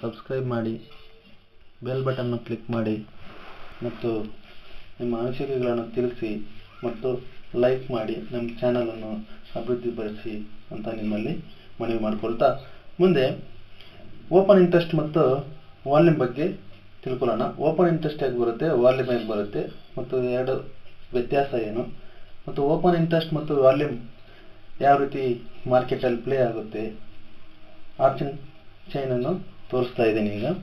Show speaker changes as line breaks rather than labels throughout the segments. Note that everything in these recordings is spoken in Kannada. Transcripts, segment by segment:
ಸಬ್ಸ್ಕ್ರೈಬ್ ಮಾಡಿ ಬೆಲ್ ಬಟನ್ನು ಕ್ಲಿಕ್ ಮಾಡಿ ಮತ್ತು ನಿಮ್ಮ ಅನಿಸಿಕೆಗಳನ್ನು ತಿಳಿಸಿ ಮತ್ತು ಲೈಕ್ ಮಾಡಿ ನಮ್ಮ ಚಾನಲನ್ನು ಅಭಿವೃದ್ಧಿಪಡಿಸಿ ಅಂತ ನಿಮ್ಮಲ್ಲಿ ಮನವಿ ಮಾಡಿಕೊಳ್ತಾ ಮುಂದೆ ಓಪನ್ ಇಂಟ್ರೆಸ್ಟ್ ಮತ್ತು ವಾಲ್ಯೂಮ್ ಬಗ್ಗೆ ತಿಳ್ಕೊಳ್ಳೋಣ ಓಪನ್ ಇಂಟ್ರೆಸ್ಟ್ ಹೇಗೆ ಬರುತ್ತೆ ವಾಲ್ಯೂಮ್ ಹೇಗೆ ಬರುತ್ತೆ ಮತ್ತು ಎರಡು ವ್ಯತ್ಯಾಸ ಏನು ಮತ್ತು ಓಪನ್ ಇಂಟ್ರೆಸ್ಟ್ ಮತ್ತು ವಾಲ್ಯೂಮ್ ಯಾವ ರೀತಿ ಮಾರ್ಕೆಟಲ್ಲಿ ಪ್ಲೇ ಆಗುತ್ತೆ ಆಪ್ಷನ್ ಚೈನನ್ನು ತೋರಿಸ್ತಾ ಇದ್ದೀನಿ ಈಗ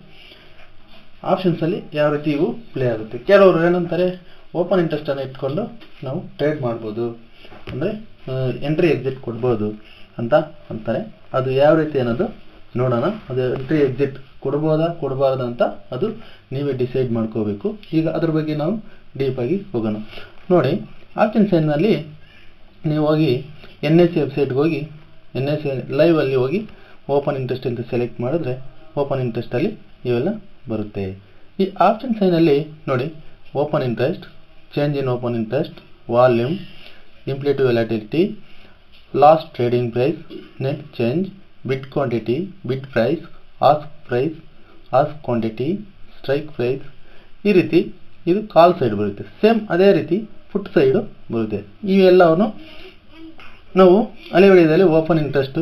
ಆಪ್ಷನ್ಸಲ್ಲಿ ಯಾವ ರೀತಿ ಇವು ಪ್ಲೇ ಆಗುತ್ತೆ ಕೆಲವರು ಏನಂತಾರೆ ಓಪನ್ ಇಂಟ್ರೆಸ್ಟನ್ನು ಇಟ್ಕೊಂಡು ನಾವು ಟ್ರೇಡ್ ಮಾಡ್ಬೋದು ಅಂದರೆ ಎಂಟ್ರಿ ಎಕ್ಸಿಟ್ ಕೊಡ್ಬೋದು ಅಂತ ಅಂತಾರೆ ಅದು ಯಾವ ರೀತಿ ಅನ್ನೋದು ನೋಡೋಣ ಅದು ಎಂಟ್ರಿ ಎಕ್ಸಿಟ್ ಕೊಡ್ಬೋದಾ ಕೊಡಬಾರ್ದಾ ಅಂತ ಅದು ನೀವೇ ಡಿಸೈಡ್ ಮಾಡ್ಕೋಬೇಕು ಈಗ ಅದ್ರ ಬಗ್ಗೆ ನಾವು ಡೀಪಾಗಿ ಹೋಗೋಣ ನೋಡಿ ಆಪ್ಷನ್ ಸೈನ್ನಲ್ಲಿ ನೀವು ಹೋಗಿ ಎನ್ ಎಸ್ ಸಿ ವೆಬ್ಸೈಟ್ಗೆ ಹೋಗಿ ಎನ್ ಎಸ್ ಸಿ ಲೈವಲ್ಲಿ ಹೋಗಿ ಓಪನ್ ಇಂಟ್ರೆಸ್ಟ್ ಅಂತ ಸೆಲೆಕ್ಟ್ ಮಾಡಿದ್ರೆ ಓಪನ್ ಇಂಟ್ರೆಸ್ಟಲ್ಲಿ ಇವೆಲ್ಲ ಬರುತ್ತೆ ಈ ಆಪ್ಷನ್ ಸೈನಲ್ಲಿ ನೋಡಿ open interest change in open interest volume implied volatility last trading price net change bid quantity bid price ask price ask quantity strike price ಈ ರೀತಿ ಇದು ಕಾಲ್ ಸೈಡ್ ಬರುತ್ತೆ ಸೇಮ್ ಅದೇ ರೀತಿ ಫುಟ್ ಸೈಡು ಬರುತ್ತೆ ಇವೆಲ್ಲವನ್ನು ನಾವು ಅಲೆವಡಿಯಲ್ಲಿ open interest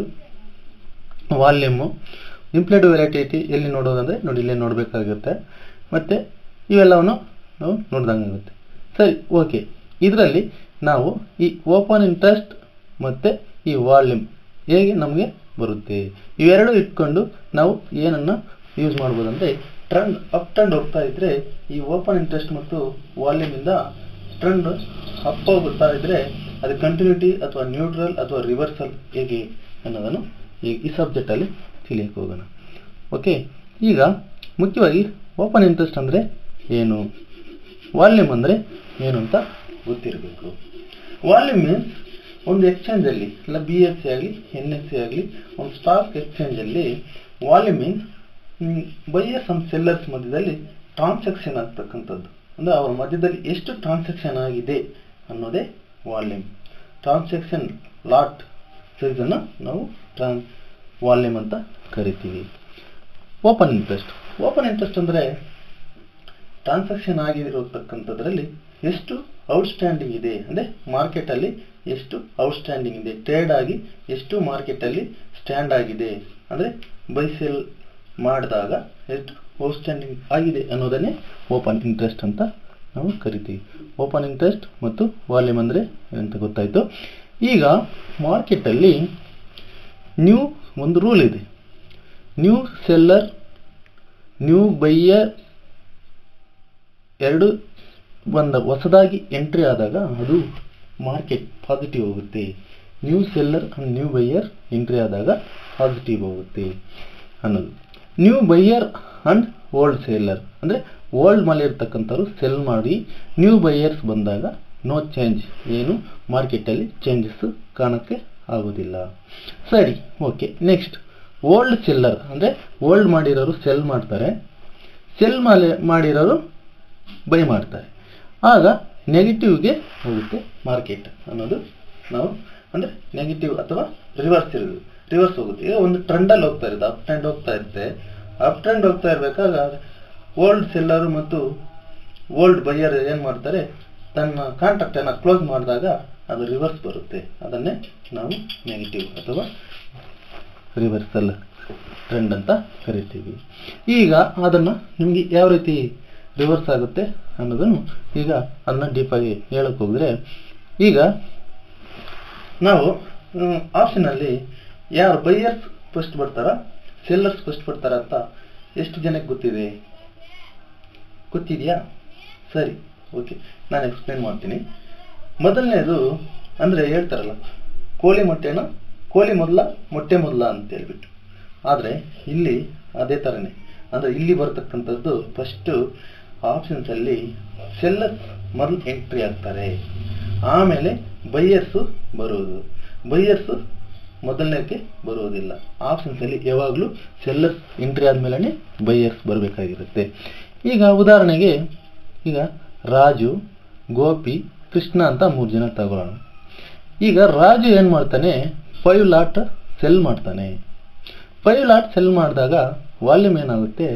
volume implied variety ಎಲ್ಲಿ ನೋಡೋದಂದರೆ ನೋಡಿ ಇಲ್ಲೇ ನೋಡಬೇಕಾಗುತ್ತೆ ಮತ್ತು ಇವೆಲ್ಲವನ್ನು ನಾವು ನೋಡ್ದಂಗಾಗುತ್ತೆ ಸರಿ ಓಕೆ ಇದರಲ್ಲಿ ನಾವು ಈ ಓಪನ್ ಇಂಟ್ರೆಸ್ಟ್ ಮತ್ತು ಈ ವಾಲ್ಯೂಮ್ ಹೇಗೆ ನಮಗೆ ಬರುತ್ತೆ ಇವೆರಡು ಇಟ್ಕೊಂಡು ನಾವು ಏನನ್ನು ಯೂಸ್ ಮಾಡ್ಬೋದು ಅಂದರೆ ಟ್ರೆಂಡ್ ಅಪ್ ಟ್ರೆಂಡ್ ಹೋಗ್ತಾ ಇದ್ದರೆ ಈ ಓಪನ್ ಇಂಟ್ರೆಸ್ಟ್ ಮತ್ತು ವಾಲ್ಯೂಮಿಂದ ಟ್ರೆಂಡ್ ಅಪ್ ಹೋಗುತ್ತಾ ಇದ್ದರೆ ಅದು ಕಂಟಿನ್ಯೂಟಿ ಅಥವಾ ನ್ಯೂಟ್ರಲ್ ಅಥವಾ ರಿವರ್ಸಲ್ ಹೇಗೆ ಅನ್ನೋದನ್ನು ಈ ಈ ಸಬ್ಜೆಕ್ಟಲ್ಲಿ ತಿಳಿಯಕ್ಕೆ ಹೋಗೋಣ ಓಕೆ ಈಗ ಮುಖ್ಯವಾಗಿ ಓಪನ್ ಇಂಟ್ರೆಸ್ಟ್ ಅಂದರೆ ಏನು ವಾಲ್ಯೂಮ್ ಅಂದರೆ ಏನು ಅಂತ ಗೊತ್ತಿರಬೇಕು ವಾಲ್ಯೂಮ್ ಮೀನ್ಸ್ ಒಂದು ಎಕ್ಸ್ಚೇಂಜಲ್ಲಿ ಇಲ್ಲ ಬಿ ಎಸ್ ಸಿ ಆಗಲಿ ಎನ್ ಎಸ್ ಸಿ ಆಗಲಿ ಒಂದು ಸ್ಟಾಕ್ ಎಕ್ಸ್ಚೇಂಜಲ್ಲಿ volume means buyers and sellers ಮಧ್ಯದಲ್ಲಿ ಟ್ರಾನ್ಸಾಕ್ಷನ್ ಆಗ್ತಕ್ಕಂಥದ್ದು ಅಂದರೆ ಅವರ ಮಧ್ಯದಲ್ಲಿ ಎಷ್ಟು ಟ್ರಾನ್ಸಾಕ್ಷನ್ ಆಗಿದೆ ಅನ್ನೋದೇ ವಾಲ್ಯೂಮ್ ಟ್ರಾನ್ಸಾಕ್ಷನ್ ಲಾಟ್ ಸೈಜನ್ನು ನಾವು ಟ್ರಾನ್ ವಾಲ್ಯೂಮ್ ಅಂತ ಕರಿತೀವಿ ಓಪನ್ ಇಂಟ್ರೆಸ್ಟ್ ಓಪನ್ ಇಂಟ್ರೆಸ್ಟ್ ಅಂದರೆ ಟ್ರಾನ್ಸಾಕ್ಷನ್ ಆಗಿರತಕ್ಕಂಥದ್ರಲ್ಲಿ ಎಷ್ಟು ಔಟ್ಸ್ಟ್ಯಾಂಡಿಂಗ್ ಇದೆ ಅಂದರೆ ಮಾರ್ಕೆಟಲ್ಲಿ ಎಷ್ಟು ಔಟ್ಸ್ಟ್ಯಾಂಡಿಂಗ್ ಇದೆ ಟ್ರೇಡ್ ಆಗಿ ಎಷ್ಟು ಮಾರ್ಕೆಟಲ್ಲಿ ಸ್ಟ್ಯಾಂಡ್ ಆಗಿದೆ ಅಂದರೆ ಬೈ ಸೆಲ್ ಮಾಡಿದಾಗ ಎಷ್ಟು ಔಟ್ಸ್ಟ್ಯಾಂಡಿಂಗ್ ಆಗಿದೆ ಅನ್ನೋದನ್ನೇ ಓಪನ್ ಇಂಟ್ರೆಸ್ಟ್ ಅಂತ ನಾವು ಕರಿತೀವಿ ಓಪನ್ ಇಂಟ್ರೆಸ್ಟ್ ಮತ್ತು ವಾಲ್ಯೂಮ್ ಅಂದರೆ ಅಂತ ಗೊತ್ತಾಯಿತು ಈಗ ಮಾರ್ಕೆಟಲ್ಲಿ ನ್ಯೂ ಒಂದು ರೂಲ್ ಇದೆ ನ್ಯೂ ಸೆಲ್ಲರ್ ನ್ಯೂ ಬೈಯರ್ ಎರಡು ಬಂದ ಹೊಸದಾಗಿ ಎಂಟ್ರಿ ಆದಾಗ ಅದು ಮಾರ್ಕೆಟ್ ಪಾಸಿಟಿವ್ ಹೋಗುತ್ತೆ new seller and new buyer entry ಆದಾಗ ಪಾಸಿಟಿವ್ ಹೋಗುತ್ತೆ ಅನ್ನೋದು new buyer and old seller ಅಂದರೆ ಓಲ್ಡ್ ಮೇಲೆ ಇರ್ತಕ್ಕಂಥವ್ರು ಸೆಲ್ ಮಾಡಿ ನ್ಯೂ ಬೈಯರ್ಸ್ ಬಂದಾಗ ನೋ ಚೇಂಜ್ ಏನು ಮಾರ್ಕೆಟಲ್ಲಿ ಚೇಂಜಸ್ ಕಾಣೋಕ್ಕೆ ಆಗೋದಿಲ್ಲ ಸರಿ ಓಕೆ ನೆಕ್ಸ್ಟ್ ಓಲ್ಡ್ ಸೆಲ್ಲರ್ ಅಂದರೆ ಓಲ್ಡ್ ಮಾಡಿರೋರು ಸೆಲ್ ಮಾಡ್ತಾರೆ ಸೆಲ್ ಮಾಡಿ ಮಾಡಿರೋರು ಬೈ ಮಾಡ್ತಾರೆ ಆಗ ನೆಗೆಟಿವ್ಗೆ ಹೋಗುತ್ತೆ ಮಾರ್ಕೆಟ್ ಅನ್ನೋದು ನಾವು ಅಂದರೆ ನೆಗೆಟಿವ್ ಅಥವಾ ರಿವರ್ಸ್ ಇರೋದು ರಿವರ್ಸ್ ಹೋಗುತ್ತೆ ಈಗ ಒಂದು ಟ್ರೆಂಡಲ್ಲಿ ಹೋಗ್ತಾ ಇರುತ್ತೆ ಅಪ್ ಟ್ರೆಂಡ್ ಹೋಗ್ತಾ ಇರುತ್ತೆ ಅಪ್ ಟ್ರೆಂಡ್ ಹೋಗ್ತಾ ಇರಬೇಕಾಗ ಓಲ್ಡ್ ಸೆಲ್ಲರು ಮತ್ತು ಓಲ್ಡ್ ಬೈಯರ್ ಏನು ಮಾಡ್ತಾರೆ ತನ್ನ ಕಾಂಟ್ರಾಕ್ಟನ್ನು ಕ್ಲೋಸ್ ಮಾಡಿದಾಗ ಅದು ರಿವರ್ಸ್ ಬರುತ್ತೆ ಅದನ್ನೇ ನಾವು ನೆಗೆಟಿವ್ ಅಥವಾ ರಿವರ್ಸಲ್ ಟ್ರೆಂಡ್ ಅಂತ ಕರಿತೀವಿ ಈಗ ಅದನ್ನು ನಿಮಗೆ ಯಾವ ರೀತಿ ರಿವರ್ಸ್ ಆಗುತ್ತೆ ಅನ್ನೋದನ್ನು ಈಗ ಅದನ್ನು ಡೀಪಾಗಿ ಹೇಳಕ್ಕೆ ಹೋಗಿದ್ರೆ ಈಗ ನಾವು ಆಪ್ಷನಲ್ಲಿ ಯಾರು ಬೈಯರ್ಸ್ ಫಸ್ಟ್ ಬರ್ತಾರ ಸೆಲ್ಲರ್ಸ್ ಫಸ್ಟ್ ಬರ್ತಾರ ಅಂತ ಎಷ್ಟು ಜನಕ್ಕೆ ಗೊತ್ತಿದೆ ಗೊತ್ತಿದೆಯಾ ಸರಿ ಓಕೆ ನಾನು ಎಕ್ಸ್ಪ್ಲೇನ್ ಮಾಡ್ತೀನಿ ಮೊದಲನೇದು ಅಂದರೆ ಹೇಳ್ತಾರಲ್ಲ ಕೋಳಿ ಮೊಟ್ಟೆನ ಕೋಳಿ ಮೊದಲ ಮೊಟ್ಟೆ ಮೊದಲ ಅಂತ ಹೇಳ್ಬಿಟ್ಟು ಆದರೆ ಇಲ್ಲಿ ಅದೇ ಥರನೇ ಅಂದರೆ ಇಲ್ಲಿ ಬರ್ತಕ್ಕಂಥದ್ದು ಫಸ್ಟು ಆಪ್ಷನ್ಸಲ್ಲಿ ಸೆಲ್ಲರ್ಸ್ ಮೊದಲು ಎಂಟ್ರಿ ಆಗ್ತಾರೆ ಆಮೇಲೆ ಬೈಯರ್ಸು ಬರುವುದು ಬೈಯರ್ಸು ಮೊದಲನೇಕ್ಕೆ ಬರುವುದಿಲ್ಲ ಆಪ್ಷನ್ಸಲ್ಲಿ ಯಾವಾಗಲೂ ಸೆಲ್ಲರ್ಸ್ ಎಂಟ್ರಿ ಆದಮೇಲೆ ಬೈಯರ್ಸ್ ಬರಬೇಕಾಗಿರುತ್ತೆ ಈಗ ಉದಾಹರಣೆಗೆ ಈಗ ರಾಜು ಗೋಪಿ ಕೃಷ್ಣ ಅಂತ ಮೂರು ಜನ ತಗೊಳ್ಳೋಣ ಈಗ ರಾಜು ಏನು ಮಾಡ್ತಾನೆ ಫೈವ್ ಲಾಟ್ ಸೆಲ್ ಮಾಡ್ತಾನೆ ಫೈವ್ ಲಾಟ್ ಸೆಲ್ ಮಾಡಿದಾಗ ವಾಲ್ಯೂಮ್ ಏನಾಗುತ್ತೆ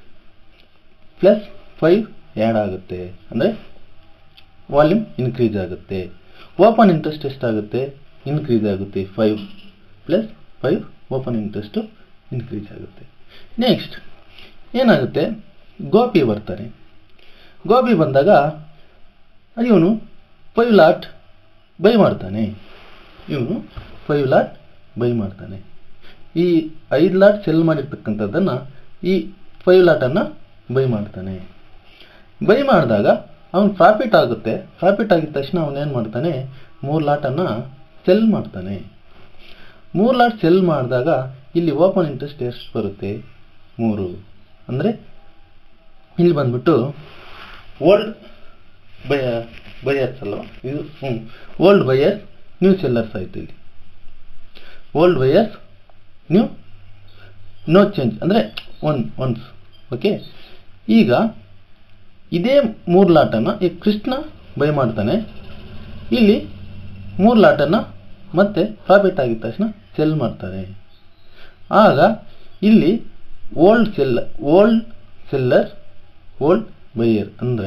ಪ್ಲಸ್ ಫೈವ್ ಆ್ಯಡ್ ಆಗುತ್ತೆ ಅಂದರೆ ವಾಲ್ಯೂಮ್ ಇನ್ಕ್ರೀಸ್ ಆಗುತ್ತೆ ಓಪನ್ ಇಂಟ್ರೆಸ್ಟ್ ಎಷ್ಟಾಗುತ್ತೆ ಇನ್ಕ್ರೀಸ್ ಆಗುತ್ತೆ five plus five open interest increase ಆಗುತ್ತೆ ನೆಕ್ಸ್ಟ್ ಏನಾಗುತ್ತೆ ಗೋಪಿ ಬರ್ತಾನೆ ಗೋಪಿ ಬಂದಾಗ ಇವನು ಫೈವ್ ಲಾಟ್ ಬೈ ಮಾಡ್ತಾನೆ ಇವನು ಫೈವ್ ಲಾಟ್ ಬೈ ಮಾಡ್ತಾನೆ ಈ ಐದು ಲಾಟ್ ಸೆಲ್ ಮಾಡಿರ್ತಕ್ಕಂಥದ್ದನ್ನು ಈ ಫೈವ್ ಲಾಟನ್ನು ಬೈ ಮಾಡ್ತಾನೆ ಬೈ ಮಾಡಿದಾಗ ಅವನು ಪ್ರಾಫಿಟ್ ಆಗುತ್ತೆ ಪ್ರಾಫಿಟ್ ಆಗಿದ ತಕ್ಷಣ ಅವನೇನು ಮಾಡ್ತಾನೆ ಮೂರು ಲಾಟನ್ನು ಸೆಲ್ ಮಾಡ್ತಾನೆ ಮೂರು ಲಾಟ್ ಸೆಲ್ ಮಾಡಿದಾಗ ಇಲ್ಲಿ ಓಪನ್ ಇಂಟ್ರೆಸ್ಟ್ ಎಷ್ಟು ಬರುತ್ತೆ ಮೂರು ಅಂದರೆ ಇಲ್ಲಿ ಬಂದ್ಬಿಟ್ಟು ಓಲ್ಡ್ ಬಯ ಬಯರ್ಸ್ ಅಲ್ವ ಇದು ಹ್ಞೂ ಓಲ್ಡ್ ಬಯರ್ಸ್ ನ್ಯೂ ಸೆಲ್ಲರ್ಸ್ ಆಯಿತು ಇಲ್ಲಿ old buyers new no change ಅಂದರೆ ಒನ್ ಒನ್ಸ್ ಓಕೆ ಈಗ ಇದೇ ಮೂರು ಲಾಟನ್ನು ಈ ಕೃಷ್ಣ ಬೈ ಮಾಡ್ತಾನೆ ಇಲ್ಲಿ ಮೂರು ಲಾಟನ್ನು ಮತ್ತೆ ಪ್ರಾಫಿಟ್ ಆಗಿದ ತಕ್ಷಣ ಸೆಲ್ ಮಾಡ್ತಾರೆ ಆಗ ಇಲ್ಲಿ old seller old seller old buyer ಅಂದರೆ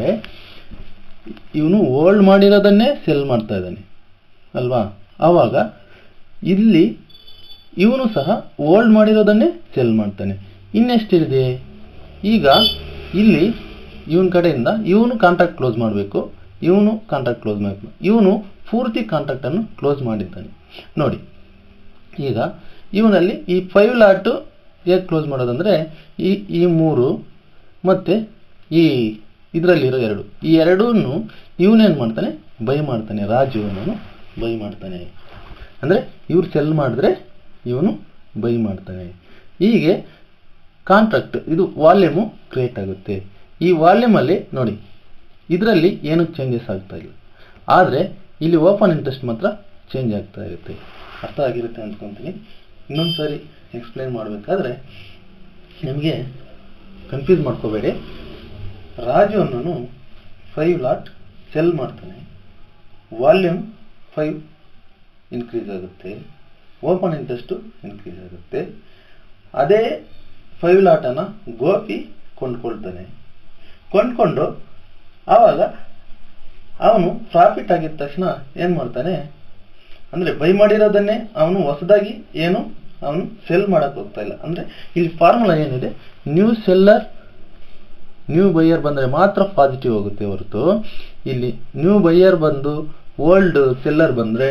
ಇವನು ಓಲ್ಡ್ ಮಾಡಿರೋದನ್ನೇ ಸೆಲ್ ಮಾಡ್ತಾ ಇದ್ದಾನೆ ಅಲ್ವಾ ಆವಾಗ ಇಲ್ಲಿ ಇವನು ಸಹ ಓಲ್ಡ್ ಮಾಡಿರೋದನ್ನೇ ಸೆಲ್ ಮಾಡ್ತಾನೆ ಇನ್ನೆಷ್ಟಿದೆ ಈಗ ಇಲ್ಲಿ ಇವನ ಕಡೆಯಿಂದ ಇವನು ಕಾಂಟ್ರಾಕ್ಟ್ ಕ್ಲೋಸ್ ಮಾಡಬೇಕು ಇವನು ಕಾಂಟ್ರಾಕ್ಟ್ ಕ್ಲೋಸ್ ಮಾಡಬೇಕು ಇವನು ಪೂರ್ತಿ ಕಾಂಟ್ರಾಕ್ಟನ್ನು ಕ್ಲೋಸ್ ಮಾಡಿದ್ದಾನೆ ನೋಡಿ ಈಗ ಇವನಲ್ಲಿ ಈ ಫೈವ್ ಲಾಟು ಹೇಗೆ ಕ್ಲೋಸ್ ಮಾಡೋದಂದರೆ ಈ ಈ ಮೂರು ಮತ್ತು ಈ ಇದರಲ್ಲಿರೋ ಎರಡು ಈ ಎರಡೂ ಇವನೇನು ಮಾಡ್ತಾನೆ ಬೈ ಮಾಡ್ತಾನೆ ರಾಜು ಅವನು ಬೈ ಮಾಡ್ತಾನೆ ಅಂದರೆ ಇವ್ರು ಸೆಲ್ ಮಾಡಿದ್ರೆ ಇವನು ಬೈ ಮಾಡ್ತಾನೆ ಹೀಗೆ ಕಾಂಟ್ರಾಕ್ಟ್ ಇದು ವಾಲ್ಯೂಮು ಕ್ರಿಯೇಟ್ ಆಗುತ್ತೆ ಈ ವಾಲ್ಯೂಮಲ್ಲಿ ನೋಡಿ ಇದರಲ್ಲಿ ಏನೂ ಚೇಂಜಸ್ ಆಗ್ತಾ ಇಲ್ಲ ಆದರೆ ಇಲ್ಲಿ ಓಪನ್ ಇಂಟ್ರೆಸ್ಟ್ ಮಾತ್ರ ಚೇಂಜ್ ಆಗ್ತಾ ಇರುತ್ತೆ ಅರ್ಥ ಆಗಿರುತ್ತೆ ಅಂದ್ಕೊತೀನಿ ಇನ್ನೊಂದು ಸಾರಿ ಎಕ್ಸ್ಪ್ಲೈನ್ ಮಾಡಬೇಕಾದ್ರೆ ನಿಮಗೆ ಕನ್ಫ್ಯೂಸ್ ಮಾಡ್ಕೋಬೇಡಿ ರಾಜು ಅನ್ನೋನು ಫೈವ್ ಲಾಟ್ ಸೆಲ್ ಮಾಡ್ತಾನೆ ವಾಲ್ಯೂಮ್ ಫೈವ್ ಇನ್ಕ್ರೀಸ್ ಆಗುತ್ತೆ ಓಪನ್ ಇಂಟ್ರೆಸ್ಟು ಇನ್ಕ್ರೀಸ್ ಆಗುತ್ತೆ ಅದೇ ಫೈವ್ ಲಾಟನ್ನು ಗೋಪಿ ಕೊಂಡ್ಕೊಳ್ತಾನೆ ಕೊಂಡ್ಕೊಂಡು ಆವಾಗ ಅವನು ಪ್ರಾಫಿಟ್ ಆಗಿದ ತಕ್ಷಣ ಏನು ಮಾಡ್ತಾನೆ ಅಂದರೆ ಬೈ ಮಾಡಿರೋದನ್ನೇ ಅವನು ಹೊಸದಾಗಿ ಏನು ಅವನು ಸೆಲ್ ಮಾಡೋಕ್ಕೆ ಹೋಗ್ತಾ ಇಲ್ಲ ಅಂದರೆ ಇಲ್ಲಿ ಫಾರ್ಮುಲಾ ಏನಿದೆ ನ್ಯೂ ಸೆಲ್ಲರ್ ನ್ಯೂ ಬೈಯರ್ ಬಂದರೆ ಮಾತ್ರ ಪಾಸಿಟಿವ್ ಹೋಗುತ್ತೆ ಹೊರತು ಇಲ್ಲಿ ನ್ಯೂ ಬೈಯರ್ ಬಂದು ಓಲ್ಡ್ ಸೆಲ್ಲರ್ ಬಂದರೆ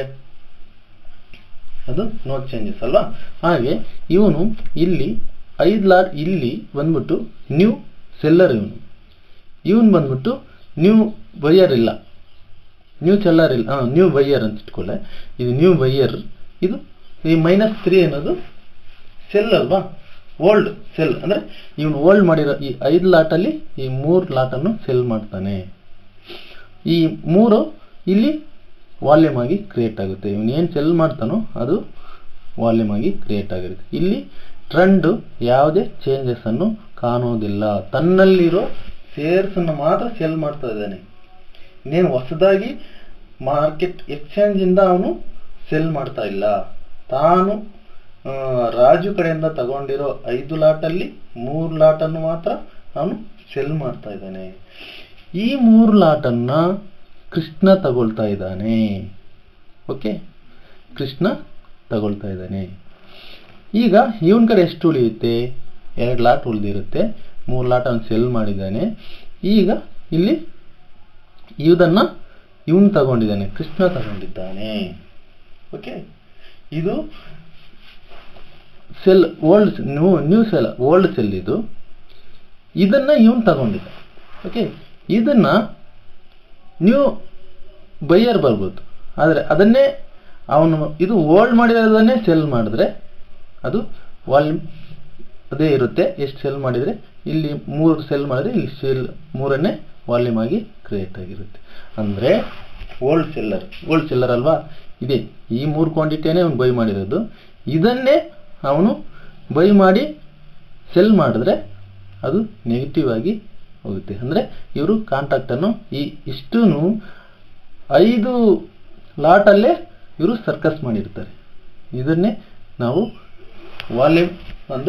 ಅದು ನೋ ಚೇಂಜಸ್ ಅಲ್ವಾ ಹಾಗೆ ಇವನು ಇಲ್ಲಿ ಐದು ಲಾಟ್ ಇಲ್ಲಿ ಬಂದ್ಬಿಟ್ಟು ನ್ಯೂ ಸೆಲ್ಲರ್ ಇವನು ಇವನು ಬಂದ್ಬಿಟ್ಟು ನ್ಯೂ ಬೈಯರ್ ಇಲ್ಲ ನ್ಯೂ ಸೆಲ್ಲರ್ ಇಲ್ಲ ಹಾಂ ನ್ಯೂ ಬೈಯರ್ ಅಂತ ಇಟ್ಕೊಳ್ಳೆ ಇದು ನ್ಯೂ ಬೈಯರ್ ಇದು ಈ ಮೈನಸ್ ತ್ರೀ ಅನ್ನೋದು ಸೆಲ್ ಅಲ್ವಾ ಓಲ್ಡ್ ಸೆಲ್ ಅಂದರೆ ಇವನು ಓಲ್ಡ್ ಮಾಡಿರೋ ಈ ಐದು ಲಾಟಲ್ಲಿ ಈ ಮೂರು ಲಾಟನ್ನು ಸೆಲ್ ಮಾಡ್ತಾನೆ ಈ ಮೂರು ಇಲ್ಲಿ ವಾಲ್ಯೂಮ್ ಆಗಿ ಕ್ರಿಯೇಟ್ ಆಗುತ್ತೆ ಇವನು ಏನು ಸೆಲ್ ಮಾಡ್ತಾನೋ ಅದು ವಾಲ್ಯೂಮ್ ಆಗಿ ಕ್ರಿಯೇಟ್ ಆಗಿರುತ್ತೆ ಇಲ್ಲಿ ಟ್ರೆಂಡು ಯಾವುದೇ ಚೇಂಜಸನ್ನು ಕಾಣೋದಿಲ್ಲ ತನ್ನಲ್ಲಿರೋ ಶೇರ್ಸನ್ನು ಮಾತ್ರ ಸೆಲ್ ಮಾಡ್ತಾ ಇದ್ದಾನೆ ಇನ್ನೇನು ಹೊಸದಾಗಿ ಮಾರ್ಕೆಟ್ ಎಕ್ಸ್ಚೇಂಜಿಂದ ಅವನು ಸೆಲ್ ಮಾಡ್ತಾ ಇಲ್ಲ ತಾನು ಆ, ರಾಜು ಕಡೆಯಿಂದ ತಗೊಂಡಿರೋ ಐದು ಲಾಟಲ್ಲಿ ಮೂರು ಲಾಟನ್ನು ಮಾತ್ರ ಅವನು ಸೆಲ್ ಮಾಡ್ತಾ ಇದ್ದಾನೆ ಈ ಮೂರು ಲಾಟನ್ನು ಕೃಷ್ಣ ತಗೊಳ್ತಾ ಇದ್ದಾನೆ ಓಕೆ ಕೃಷ್ಣ ತಗೊಳ್ತಾ ಇದ್ದಾನೆ ಈಗ ಇವನ ಕಡೆ ಎಷ್ಟು ಉಳಿಯುತ್ತೆ ಎರಡು ಲಾಟ್ ಉಳಿದಿರುತ್ತೆ ಮೂರು ಲಾಟ್ ಅವನು ಸೆಲ್ ಮಾಡಿದ್ದಾನೆ ಈಗ ಇಲ್ಲಿ ಇದನ್ನು ಇವನು ತಗೊಂಡಿದ್ದಾನೆ ಕೃಷ್ಣ ತಗೊಂಡಿದ್ದಾನೆ ಓಕೆ ಇದು sell old new new sell old sell ಇದು ಇದನ್ನು ಇವನು ತಗೊಂಡಿದ್ದ ಓಕೆ ಇದನ್ನು ನ್ಯೂ ಬೈಯರ್ ಬರ್ಬೋದು ಆದರೆ ಅದನ್ನೇ ಅವನು ಇದು ಓಲ್ಡ್ ಮಾಡಿರೋದನ್ನೇ ಸೆಲ್ ಮಾಡಿದ್ರೆ ಅದು ವಾಲ್ಯೂಮ್ ಅದೇ ಇರುತ್ತೆ ಎಷ್ಟು ಸೆಲ್ ಮಾಡಿದರೆ ಇಲ್ಲಿ ಮೂರು ಸೆಲ್ ಮಾಡಿದ್ರೆ ಇಲ್ಲಿ ಸೆಲ್ ಮೂರನ್ನೇ ವಾಲ್ಯೂಮ್ ಆಗಿ ಕ್ರಿಯೇಟ್ ಆಗಿರುತ್ತೆ ಅಂದರೆ ಓಲ್ಡ್ ಸೆಲ್ಲರ್ ಓಲ್ಡ್ ಸೆಲ್ಲರ್ ಅಲ್ವಾ ಇದೆ ಈ ಮೂರು ಕ್ವಾಂಟಿಟಿಯೇ ಅವನು ಬೈ ಮಾಡಿರೋದು ಇದನ್ನೇ ಅವನು ಬೈ ಮಾಡಿ ಸೆಲ್ ಮಾಡಿದ್ರೆ ಅದು ನೆಗೆಟಿವ್ ಆಗಿ ಹೋಗುತ್ತೆ ಅಂದರೆ ಇವರು ಕಾಂಟ್ರಾಕ್ಟನ್ನು ಈ ಇಷ್ಟೂ ಐದು ಲಾಟಲ್ಲೇ ಇವರು ಸರ್ಕಸ್ ಮಾಡಿರ್ತಾರೆ ಇದನ್ನೇ ನಾವು ವಾಲ್ಯೂಮ್ ಒಂದು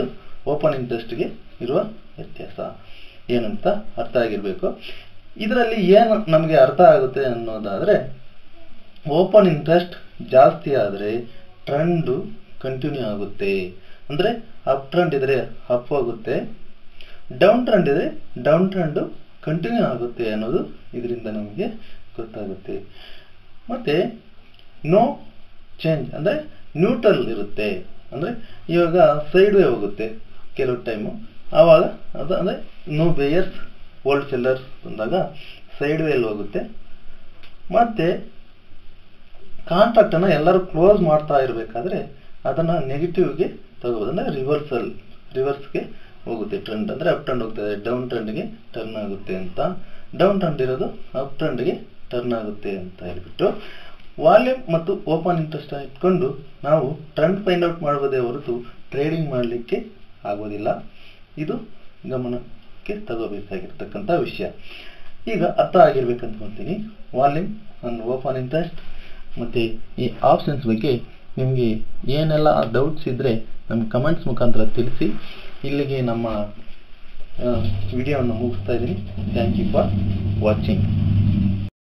ಓಪನ್ ಇಂಟ್ರೆಸ್ಟ್ಗೆ ಇರುವ ವ್ಯತ್ಯಾಸ ಏನಂತ ಅರ್ಥ ಆಗಿರಬೇಕು ಇದರಲ್ಲಿ ಏನು ನಮಗೆ ಅರ್ಥ ಆಗುತ್ತೆ ಅನ್ನೋದಾದರೆ ಓಪನ್ ಇಂಟ್ರೆಸ್ಟ್ ಜಾಸ್ತಿ ಆದರೆ ಟ್ರೆಂಡು ಕಂಟಿನ್ಯೂ ಆಗುತ್ತೆ ಅಂದರೆ ಅಪ್ ಟ್ರೆಂಡ್ ಇದ್ದರೆ ಅಪ್ ಹೋಗುತ್ತೆ ಡೌನ್ ಟ್ರೆಂಡ್ ಇದ್ದರೆ ಡೌನ್ ಟ್ರೆಂಡು ಕಂಟಿನ್ಯೂ ಆಗುತ್ತೆ ಅನ್ನೋದು ಇದರಿಂದ ನಮಗೆ ಗೊತ್ತಾಗುತ್ತೆ ಮತ್ತು ನೋ ಚೇಂಜ್ ಅಂದರೆ ನ್ಯೂಟ್ರಲ್ ಇರುತ್ತೆ ಅಂದರೆ ಇವಾಗ ಸೈಡ್ ವೇ ಹೋಗುತ್ತೆ ಕೆಲವು ಟೈಮು ಆವಾಗ ಅದು ಅಂದರೆ ನೋ ಬೇಯರ್ಸ್ ಓಲ್ಡ್ ಸೆಲ್ಲರ್ಸ್ ಬಂದಾಗ ಸೈಡ್ ವೇಯಲ್ಲಿ ಹೋಗುತ್ತೆ ಮತ್ತು ಕಾಂಟ್ರಾಕ್ಟನ್ನು ಎಲ್ಲರೂ ಕ್ಲೋಸ್ ಮಾಡ್ತಾ ಇರಬೇಕಾದ್ರೆ ಅದನ್ನು ನೆಗೆಟಿವ್ಗೆ ತಗೋಬೋದು ಅಂದರೆ ರಿವರ್ಸಲ್ ರಿವರ್ಸ್ಗೆ ಹೋಗುತ್ತೆ ಟ್ರೆಂಡ್ ಅಂದರೆ ಅಪ್ ಟ್ರೆಂಡ್ ಹೋಗ್ತದೆ ಡೌನ್ ಟ್ರೆಂಡ್ಗೆ ಟರ್ನ್ ಆಗುತ್ತೆ ಅಂತ ಡೌನ್ ಟ್ರೆಂಡ್ ಇರೋದು ಅಪ್ ಟ್ರೆಂಡ್ಗೆ ಟರ್ನ್ ಆಗುತ್ತೆ ಅಂತ ಹೇಳ್ಬಿಟ್ಟು ವಾಲ್ಯೂಮ್ ಮತ್ತು ಓಪನ್ ಇಂಟ್ರೆಸ್ಟ್ ಇಟ್ಕೊಂಡು ನಾವು ಟ್ರೆಂಡ್ ಫೈಂಡ್ ಔಟ್ ಮಾಡ್ಬೋದೇ ಹೊರತು ಟ್ರೇಡಿಂಗ್ ಮಾಡಲಿಕ್ಕೆ ಆಗೋದಿಲ್ಲ ಇದು ಗಮನಕ್ಕೆ ತಗೋಬೇಕಾಗಿರ್ತಕ್ಕಂಥ ವಿಷಯ ಈಗ ಅರ್ಥ ಆಗಿರ್ಬೇಕಂತ ಅಂದ್ಕೊತೀನಿ ವಾಲ್ಯೂಮ್ ಅಂಡ್ ಓಪನ್ ಇಂಟ್ರೆಸ್ಟ್ ಮತ್ತು ಈ ಆಪ್ಷನ್ಸ್ ಬಗ್ಗೆ ನಿಮಗೆ ಏನೆಲ್ಲ ಡೌಟ್ಸ್ ಇದ್ದರೆ ನಮ್ಗೆ ಕಮೆಂಟ್ಸ್ ಮುಖಾಂತರ ತಿಳಿಸಿ ಇಲ್ಲಿಗೆ ನಮ್ಮ ವಿಡಿಯೋವನ್ನು ಮುಗಿಸ್ತಾ ಇದ್ದೀನಿ ಥ್ಯಾಂಕ್ ಯು ಫಾರ್ ವಾಚಿಂಗ್